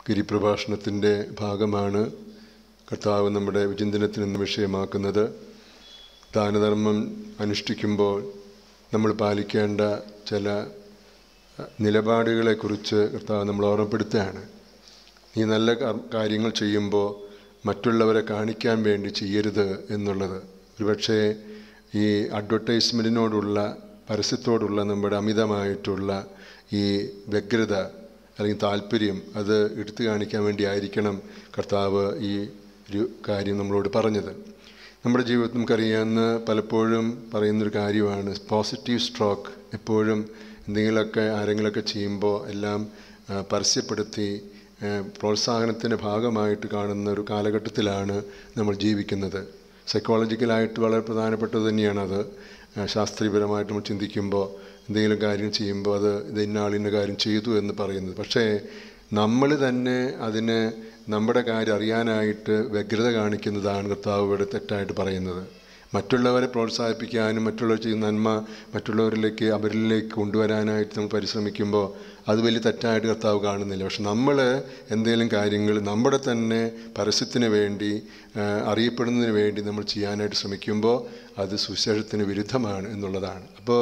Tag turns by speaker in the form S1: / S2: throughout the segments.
S1: ഗിരിപ്രഭാഷണത്തിൻ്റെ ഭാഗമാണ് കർത്താവ് നമ്മുടെ വിചിന്തനത്തിന് ഇന്ന് വിഷയമാക്കുന്നത് ദാനധർമ്മം അനുഷ്ഠിക്കുമ്പോൾ നമ്മൾ പാലിക്കേണ്ട ചില നിലപാടുകളെക്കുറിച്ച് കർത്താവ് നമ്മൾ ഓർമ്മപ്പെടുത്തുകയാണ് നീ നല്ല കാര്യങ്ങൾ ചെയ്യുമ്പോൾ മറ്റുള്ളവരെ കാണിക്കാൻ വേണ്ടി ചെയ്യരുത് എന്നുള്ളത് ഒരുപക്ഷെ ഈ അഡ്വർടൈസ്മെൻറ്റിനോടുള്ള പരസ്യത്തോടുള്ള നമ്മുടെ അമിതമായിട്ടുള്ള ഈ വ്യഗ്രത അല്ലെങ്കിൽ താല്പര്യം അത് എടുത്തു കാണിക്കാൻ വേണ്ടി ആയിരിക്കണം കർത്താവ് ഈ ഒരു കാര്യം നമ്മളോട് പറഞ്ഞത് നമ്മുടെ ജീവിതത്തിൽ നമുക്കറിയാവുന്ന പലപ്പോഴും പറയുന്നൊരു കാര്യമാണ് പോസിറ്റീവ് സ്ട്രോക്ക് എപ്പോഴും എന്തെങ്കിലുമൊക്കെ ആരെങ്കിലുമൊക്കെ ചെയ്യുമ്പോൾ എല്ലാം പരസ്യപ്പെടുത്തി പ്രോത്സാഹനത്തിൻ്റെ ഭാഗമായിട്ട് കാണുന്ന ഒരു കാലഘട്ടത്തിലാണ് നമ്മൾ ജീവിക്കുന്നത് സൈക്കോളജിക്കലായിട്ട് വളരെ പ്രധാനപ്പെട്ടത് തന്നെയാണത് ശാസ്ത്രീയപരമായിട്ട് നമ്മൾ ചിന്തിക്കുമ്പോൾ എന്തെങ്കിലും കാര്യം ചെയ്യുമ്പോൾ അത് ഇത് ഇന്ന ആളിൻ്റെ കാര്യം ചെയ്തു എന്ന് പറയുന്നത് പക്ഷേ നമ്മൾ തന്നെ അതിന് നമ്മുടെ കാര്യം അറിയാനായിട്ട് വ്യഗ്രത കാണിക്കുന്നതാണ് കർത്താവ് ഇവിടെ തെറ്റായിട്ട് പറയുന്നത് മറ്റുള്ളവരെ പ്രോത്സാഹിപ്പിക്കാനും മറ്റുള്ളവർ ചെയ്യുന്ന നന്മ മറ്റുള്ളവരിലേക്ക് അവരിലേക്ക് കൊണ്ടുവരാനായിട്ട് നമ്മൾ പരിശ്രമിക്കുമ്പോൾ അത് വലിയ തെറ്റായിട്ട് കർത്താവ് കാണുന്നില്ല പക്ഷെ നമ്മൾ എന്തെങ്കിലും കാര്യങ്ങൾ നമ്മുടെ തന്നെ പരസ്യത്തിന് വേണ്ടി അറിയപ്പെടുന്നതിന് വേണ്ടി നമ്മൾ ചെയ്യാനായിട്ട് ശ്രമിക്കുമ്പോൾ അത് സുശേഷത്തിന് വിരുദ്ധമാണ് എന്നുള്ളതാണ് അപ്പോൾ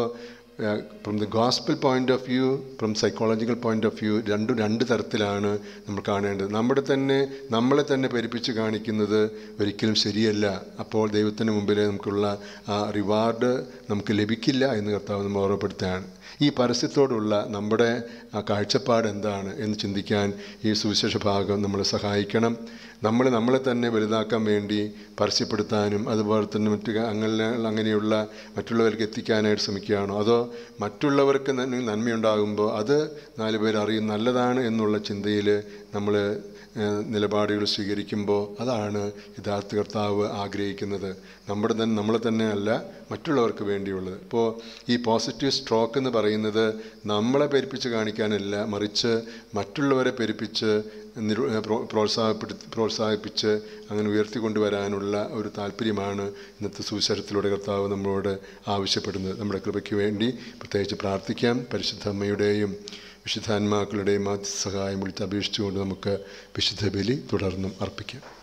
S1: from the gospel point of view from psychological point of view രണ്ടും രണ്ട് തരത്തിലാണ് നമ്മൾ കാണേണ്ടത് നമ്മുടെ തന്നെ നമ്മളെ തന്നെ പെരുപ്പിച്ച് കാണിക്കുന്നത് ഒരിക്കലും ശരിയല്ല അപ്പോൾ ദൈവത്തിന് മുമ്പിൽ നമുക്കുള്ള ആ റിവാർഡ് നമുക്ക് ലഭിക്കില്ല എന്ന് കർത്താവ് നമ്മൾ ഓർമ്മപ്പെടുത്തുകയാണ് ഈ പരസ്യത്തോടുള്ള നമ്മുടെ ആ കാഴ്ചപ്പാട് എന്താണ് എന്ന് ചിന്തിക്കാൻ ഈ സുവിശേഷ ഭാഗം നമ്മളെ സഹായിക്കണം നമ്മൾ നമ്മളെ തന്നെ വലുതാക്കാൻ വേണ്ടി പരസ്യപ്പെടുത്താനും അതുപോലെ തന്നെ മറ്റു അങ്ങനെ അങ്ങനെയുള്ള മറ്റുള്ളവർക്ക് എത്തിക്കാനായിട്ട് ശ്രമിക്കുകയാണോ അതോ മറ്റുള്ളവർക്ക് നന്മയുണ്ടാകുമ്പോൾ അത് നാല് പേർ അറിയും നല്ലതാണ് എന്നുള്ള ചിന്തയിൽ നമ്മൾ നിലപാടുകൾ സ്വീകരിക്കുമ്പോൾ അതാണ് യഥാർത്ഥ കർത്താവ് ആഗ്രഹിക്കുന്നത് നമ്മുടെ തന്നെ നമ്മളെ തന്നെ അല്ല മറ്റുള്ളവർക്ക് വേണ്ടിയുള്ളത് ഇപ്പോൾ ഈ പോസിറ്റീവ് സ്ട്രോക്ക് എന്ന് പറയുന്നത് നമ്മളെ പെരുപ്പിച്ച് കാണിക്കാനല്ല മറിച്ച് മറ്റുള്ളവരെ പെരുപ്പിച്ച് പ്രോത്സാഹപ്പെടുത്തി പ്രോത്സാഹിപ്പിച്ച് അങ്ങനെ ഉയർത്തിക്കൊണ്ടുവരാനുള്ള ഒരു താല്പര്യമാണ് ഇന്നത്തെ സുവിശേഷത്തിലൂടെ കർത്താവ് നമ്മളോട് ആവശ്യപ്പെടുന്നത് നമ്മുടെ കൃപയ്ക്ക് വേണ്ടി പ്രത്യേകിച്ച് പ്രാർത്ഥിക്കാം പരിശുദ്ധ അമ്മയുടെയും വിശുദ്ധാത്മാക്കളുടെയും സഹായം വിളിച്ച് അപേക്ഷിച്ചുകൊണ്ട് നമുക്ക് വിശുദ്ധ ബലി തുടർന്നും അർപ്പിക്കാം